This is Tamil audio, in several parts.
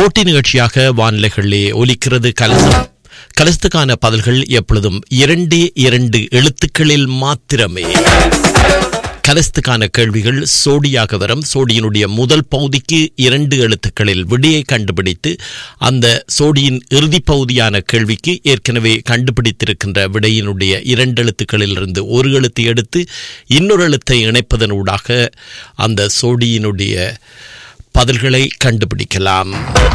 போட்டி நிகழ்ச்சியாக வானிலைகளிலே ஒலிக்கிறது கலசம் கலசத்துக்கான பதில்கள் எப்பொழுதும் இரண்டே இரண்டு எழுத்துக்களில் மாத்திரமே கலசத்துக்கான கேள்விகள் சோடியாக வரும் சோடியினுடைய முதல் பகுதிக்கு இரண்டு எழுத்துக்களில் விடையை கண்டுபிடித்து அந்த சோடியின் இறுதி பகுதியான கேள்விக்கு ஏற்கனவே கண்டுபிடித்திருக்கின்ற விடையினுடைய இரண்டு எழுத்துக்களிலிருந்து ஒரு எழுத்து எடுத்து இன்னொரு எழுத்தை இணைப்பதனூடாக அந்த சோடியினுடைய பதில்களை கண்டுபிடிக்கலாம்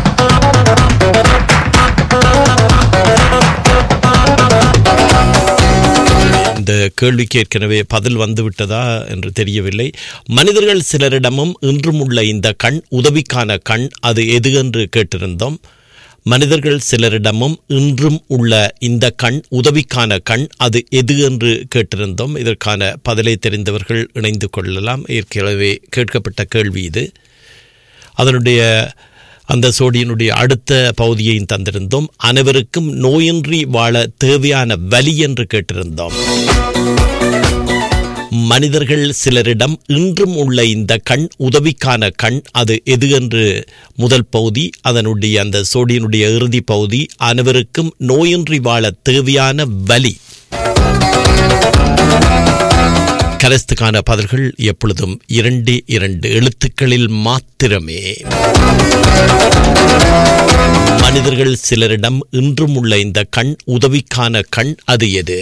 இந்த கேள்விக்கு ஏற்கனவே பதில் வந்துவிட்டதா என்று தெரியவில்லை மனிதர்கள் சிலரிடமும் இன்றும் உள்ள இந்த கண் உதவிக்கான கண் அது எது என்று கேட்டிருந்தோம் மனிதர்கள் சிலரிடமும் இன்றும் உள்ள இந்த கண் உதவிக்கான கண் அது எது என்று கேட்டிருந்தோம் இதற்கான பதிலை தெரிந்தவர்கள் இணைந்து கொள்ளலாம் ஏற்கனவே கேட்கப்பட்ட கேள்வி இது அதனுடைய அந்த சோடியினுடைய அடுத்த பகுதியையும் தந்திருந்தோம் அனைவருக்கும் நோயின்றி வாழ தேவையான வலி என்று கேட்டிருந்தோம் மனிதர்கள் சிலரிடம் இன்றும் உள்ள இந்த கண் உதவிக்கான கண் அது எது என்று முதல் பகுதி அதனுடைய அந்த சோடியினுடைய இறுதி பகுதி அனைவருக்கும் நோயின்றி வாழ தேவையான வலி கரஸ்துக்கான பதில்கள் எப்பொழுதும் இரண்டே இரண்டு எழுத்துக்களில் மாத்திரமே மனிதர்கள் சிலரிடம் இன்றும் உள்ள இந்த கண் உதவிக்கான கண் அது எது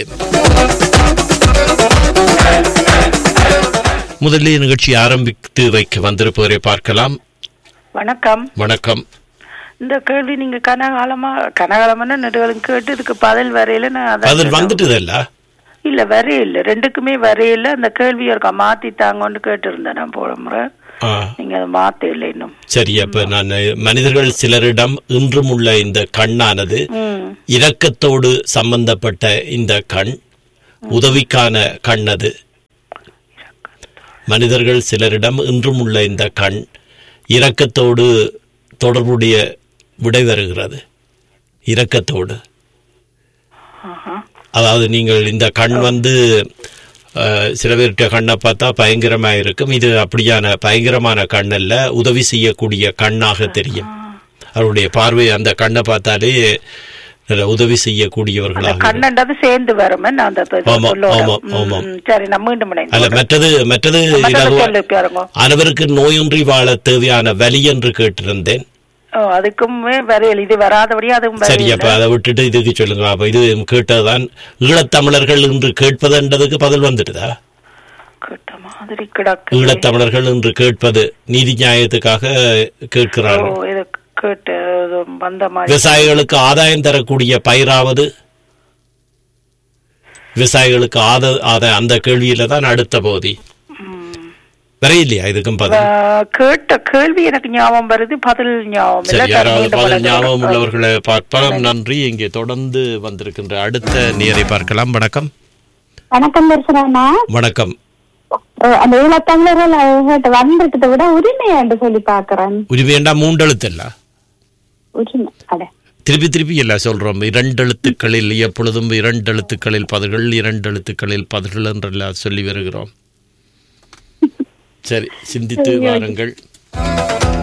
முதலில் நிகழ்ச்சி ஆரம்பித்து வைக்க வந்திருப்பவரை பார்க்கலாம் வணக்கம் வணக்கம் இந்த கேள்வி நீங்க கனகாலமா கனகாலமான நெடுகளும் கேட்டு இதுக்கு பதில் வரையில நான் அதான் அதில் கேட்டேன். வந்துட்டுதல்ல இல்ல வரையில ரெண்டுக்குமே வரையில அந்த கேள்வி இருக்கா மாத்தி தாங்கன்னு கேட்டு இருந்தேன் நான் போன முறை ஆ, நீங்க அதை மாத்த இல்லை இன்னும் சரி அப்ப நான் மனிதர்கள் சிலரிடம் இன்றும் உள்ள இந்த கண்ணானது ம் இரக்கத்தோடு சம்பந்தப்பட்ட இந்த கண் உதவிக்கான கண் அது மனிதர்கள் சிலரிடம் இன்றும் உள்ள இந்த கண் இரக்கத்தோடு தொடர்புடைய விடை வருகிறது இரக்கத்தோடு ஆஹா. அதாவது நீங்கள் இந்த கண் வந்து அஹ், சில பேர்கிட்ட கண்ணை பார்த்தா பயங்கரமா இருக்கும் இது அப்படியான பயங்கரமான கண் அல்ல உதவி செய்யக்கூடிய கண்ணாக தெரியும் அவருடைய பார்வை அந்த கண்ணை பார்த்தாலே நல்ல உதவி செய்யக்கூடியவர்களாக கண்ணண்டாவது சேர்ந்து வருமே நான் அந்த இது ஆமா, சொல்லோட. ஆமா, ம், ஆமா. ம், சரி நான் மீண்டும் அல்ல இணைந்தோம். மற்றது மற்றது மற்றது இலகுவா- சொல்லு பாருங்க அனைவருக்கு நோயின்றி வாழ தேவையான வலி என்று கேட்டிருந்தேன் ஓ, அதுக்குமே வரையில இது வராதபடியா அதுவும் சரி வரையில அப்ப அதை விட்டுட்டு இதுக்கு சொல்லுங்க அப்ப இது கேட்டதுதான் ஈழத்தமிழர்கள் என்று கேட்பதுன்றதுக்கு பதில் வந்துட்டுதா கேட்ட மாதிரி கிடக்கு ஈழத்தமிழர்கள் என்று கேட்பது நீதி நியாயத்துக்காக ஓ கேட்கிறார்கள் இது கேட்டு இது வந்த மாதிரி விவசாயிகளுக்கு ஆதாயம் தரக்கூடிய பயிராவது விவசாயிகளுக்கு ஆத ஆதாயம் அந்த கேள்வியில தான் அடுத்த பகுதி ம். வரையில்லையா இதுக்கும் பதில் ஆஹ் கேட்ட கேள்வி எனக்கு ஞாபகம் வருது பதில் ஞாபகம் இல்ல சரி யாராவது மீண்டும் பதில் வழங்குகிறேன். ஞாபகம் உள்ளவர்களை பார்ப்போம் நன்றி இங்கே தொடர்ந்து வந்திருக்கின்ற அடுத்த நேரை பார்க்கலாம் வணக்கம் வணக்கம் தரிசனம்மா வணக்கம் அஹ் அந்த ஈழத்தமிழர்கள் அவங்ககிட்ட வந்துட்டதை விட உரிமை என்று சொல்லி பாக்குறேன் உரிமையண்டா மூன்றெழுத்து இல்ல உரிமை அட திருப்பி திருப்பி இல்ல சொல்றோம் இரண்டு எழுத்துக்களில் எப்பொழுதும் இரண்டு எழுத்துக்களில் பதில்கள் இரண்டு எழுத்துக்களில் பதில்கள் என்றெல்லாம் சொல்லி வருகிறோம் சரி சிந்தித்து வாருங்கள்